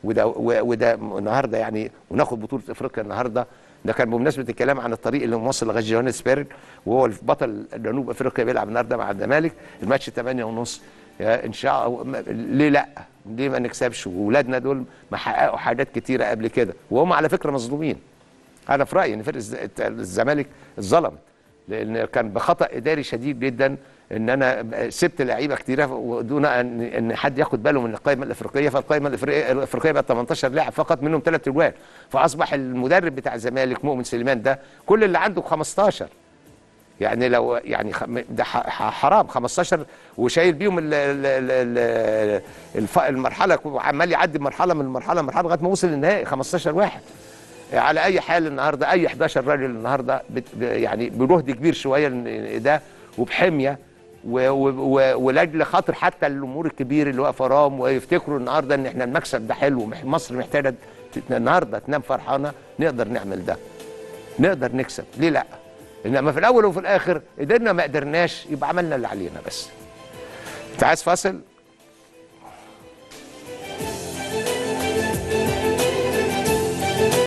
وده و- وده النهارده يعني وناخد بطوله افريقيا النهارده ده كان بمناسبه الكلام عن الطريق اللي موصل لغايه جوهانسبرج وهو بطل جنوب افريقيا بيلعب النهارده مع الزمالك الماتش 8 ونص يا ان شاء الله ليه لا ليه ما نكسبش واولادنا دول ما حققوا حاجات كتيره قبل كده وهم على فكره مظلومين انا في رايي ان فرقه الز- الزمالك اتظلمت لان كان بخطا اداري شديد جدا ان انا سبت لعيبه كتيره ودون ان ان حد ياخد باله من القائمه الافريقيه فالقائمه الافريقيه الافريقيه بقت 18 لاعب فقط منهم ثلاث اجوال فاصبح المدرب بتاع الزمالك مؤمن سليمان ده كل اللي عنده 15 يعني لو يعني خم- ده ح- ح- حرام 15 وشايل بيهم ال- ال- ال- ال- الف- المرحله وعمال يعدي مرحله من مرحله لمرحله لغايه ما وصل للنهائي 15 واحد على اي حال النهارده اي 11 راجل النهارده بت ب- يعني بجهد كبير شويه إن ده وبحميه و- و- و- ولاجل خاطر حتى الامور الكبير اللي واقفه رام ويفتكروا النهارده ان احنا المكسب ده حلو مح- مصر محتاجه ت- النهارده تنام فرحانه نقدر نعمل ده نقدر نكسب ليه لا انما في الاول وفي الاخر قدرنا ما قدرناش يبقى عملنا اللي علينا بس انت عايز فاصل